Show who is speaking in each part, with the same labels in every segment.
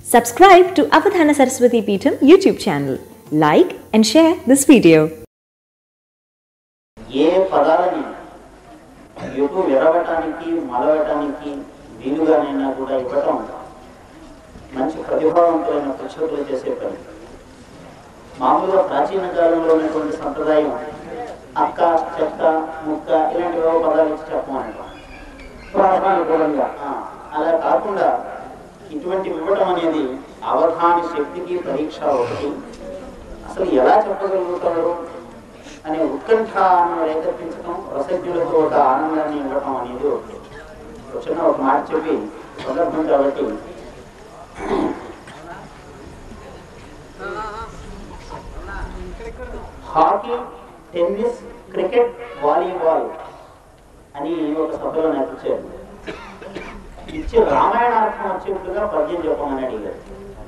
Speaker 1: Subscribe to Avadhana Saraswati Peetham YouTube channel. Like and share this video.
Speaker 2: ఏ పదాలని ఎటు విరవటానికి మలవటానికి వీలుగానైనా కూడా ఇవ్వటం మంచి ప్రతిభావంతులైన పుస్తకులు చేసే పని మామూలుగా ప్రాచీన కాలంలో ఉన్నటువంటి సంప్రదాయం అక్క చెక్క ముక్క ఇలాంటివి ఏవో పదాలు ఇచ్చి చెప్పమంటాం
Speaker 3: ప్రాణానుకూలంగా
Speaker 2: ఆ, అలా కాకుండా ఇటువంటి ఇవ్వటం అనేది అవధాన శక్తికి పరీక్ష ఒకటి అసలు ఎలా చెప్పగలుగుతారు అనే ఉత్కంఠను రేకెత్తించడం రసజ్ఞులతో ఒక ఆనందాన్ని ఇవ్వటం అనేది ఒకటి ఒక చిన్న ఒక మాట చెప్పి సందర్భం కాబట్టి హాకీ టెన్నిస్ క్రికెట్ వాలీబాల్ అని ఒక సభలో నేర్పించారు ఇచ్చి రామాయణార్థం వచ్చేట్టుగా పద్యం చెప్పమని అడిగారు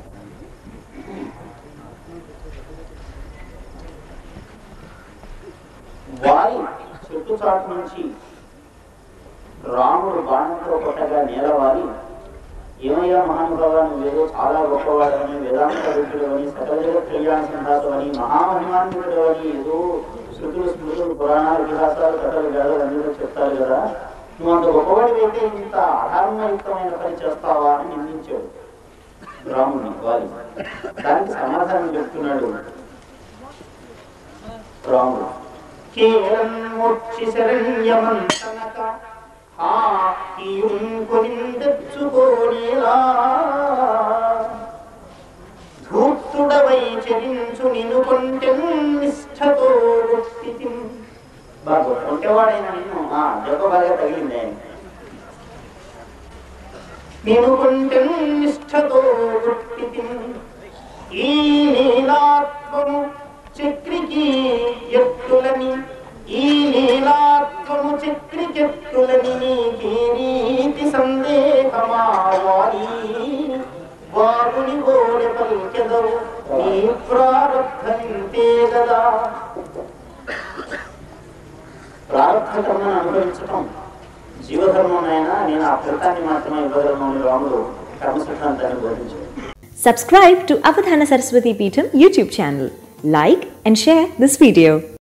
Speaker 2: వారి చెట్టు చాటు నుంచి రాముడు బాణంతో కొట్టగా నేలవాలి ఏమయ్యా మహానుభావ నువ్వేదో చాలా గొప్పవాడని వేదాంత విద్యుడు అని సకల జగత్ కళ్యాణ సిద్ధాంతం అని మహామహిమాన్వితుడు అని ఏదో శృతులు స్మృతులు పురాణాలు ఇతిహాసాలు కథలు గడలు అన్నీ చెప్తారు కదా నువ్వు అంత గొప్పవాడివైతే ఇంత అధర్మయుక్తమైన పని చేస్తావా అని నిందించాడు రాముడిని వాలి దానికి సమాధానం చెప్తున్నాడు రాముడు కేవలం మూర్చి శరణ్యమంతనక ఆ కొనిందెచ్చుకోనేలా ధూర్తుడవై చరించు నిన్ను కొంటె నిష్ఠతో గుర్తితి బాగా కొంటేవాడైనా నిన్ను ఆ జబ్బ బాగా తగిలింది ఆయన నేను కొంటె నిష్ఠతో గుర్తితి ఈ నీలాత్మము చక్రికి ఎత్తులని ఈ నీలాత్మము చక్రికెత్తులని నీకి నీతి సందేహమావాలి వారుని గోడె పలికెదవు నీ ప్రారంభంతే కదా ప్రారంభ కర్మను అనుభవించటం జీవధర్మమైనా నేను ఆ ఫలితాన్ని మాత్రమే ఇవ్వగలను రాముడు కర్మ సిద్ధాంతాన్ని బోధించాడు
Speaker 1: Subscribe to Avadhana Saraswati Peetham YouTube channel. Like and share this video.